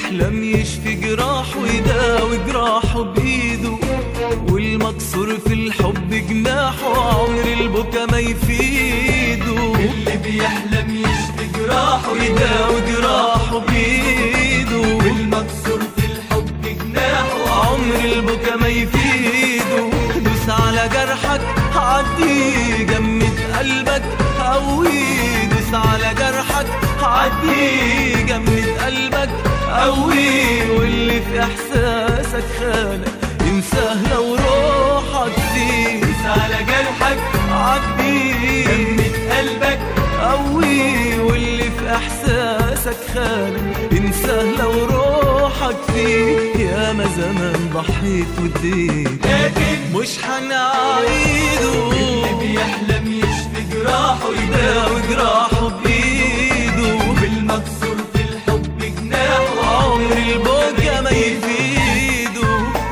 بيحلم يشفي جراحه ويداوي جراحه بإيده والمكسور في الحب جناحه عمر البكا ما يفيده اللي بيحلم يشفي جراحه ويداوي جراحه بإيده والمكسور في الحب جناحه عمر البكا ما يفيده دوس على جرحك عدي جمد قلبك قوي دوس على جرحك عدي جمد قلبك قوي واللي في احساسك خانك انساه لو روحك فيه دوس على جرحك عدي جمد قلبك قوي واللي في احساسك خانك انساه لو روحك فيه يا ما زمان ضحيت واديت لكن مش هنعيده اللي بيحلم يشفي جراحه يداوي جراحه بايده والمكسور في الحب جناحه عمر البكا ما يفيده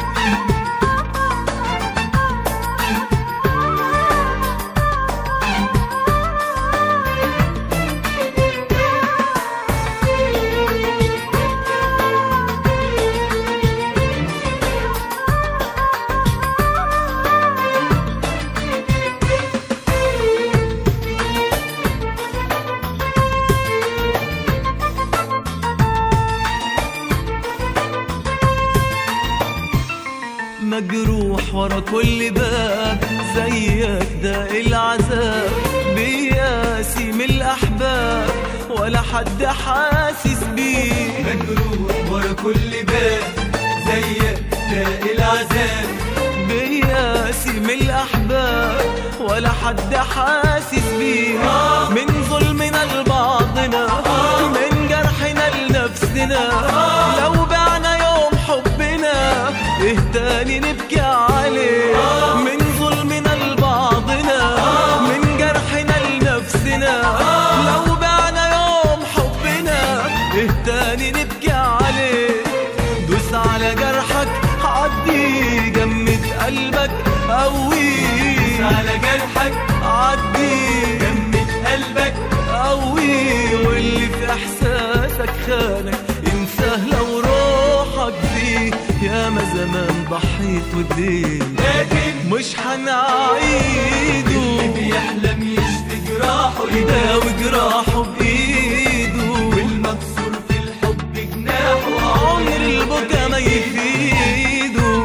مجروح ورا كل باب زيك ده العذاب بياسي من الأحباب ولا حد حاسس بيه مجروح ورا كل باب زيك ده العذاب بياسي من الأحباب ولا حد حاسس بيه من ظلمنا لبعضنا من جرحنا لنفسنا لو بعنا يوم حبنا ايه تاني نبكي عليه من ظلمنا لبعضنا من جرحنا لنفسنا لو بعنا يوم حبنا ايه تاني نبكي عليه دوس على جرحك عدي جمد قلبك قوي على جرحك عدي جمد قلبك قوي واللي في احساسك خانك انساه لو روحك فيه يا ما زمان ضحيت واديت لكن مش هنعيده اللي بيحلم يشفي جراحه يداوي جراحه بايده والمكسور في الحب جناحه عمر البكا ما يفيده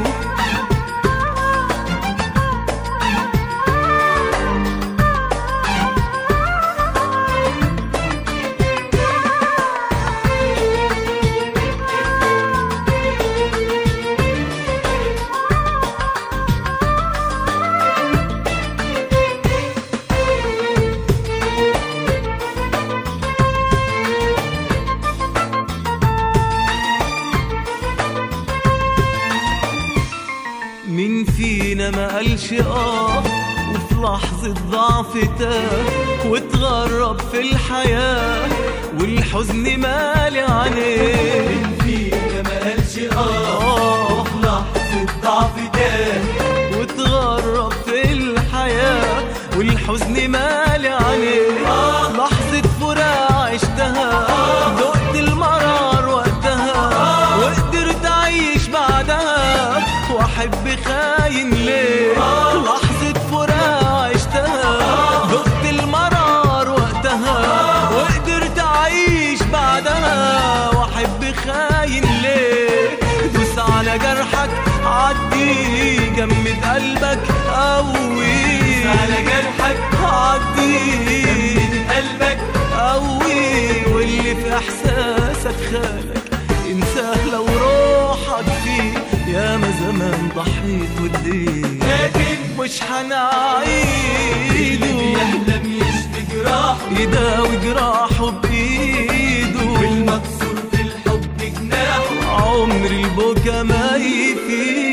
مين فينا ما قالش اه وفي لحظة ضعف تاه واتغرب في الحياة والحزن مالي عليه مين فينا ما قالش اه اه في لحظة ضعف تاه واتغرب في الحياة والحزن مالي عليه لحظة فراق عشتها دقت المرار وقتها وقدرت أعيش بعدها وأحب خاين ليه لحظة فراق عشتها دقت المرار وقتها وقدرت أعيش بعدها وأحب خاين ليه دوس على جرحك عدي جمد قلبك قوي على جرحك عدي جمد قلبك قوي واللي في احساسك خانك انساه لو روحك فيه يا ما زمان ضحيت واديت لكن مش اللي هنعيده بيحلم يشفي جراحه يداوي جراحه بايده والمكسور في الحب جناحه عمر البكا ما يفيد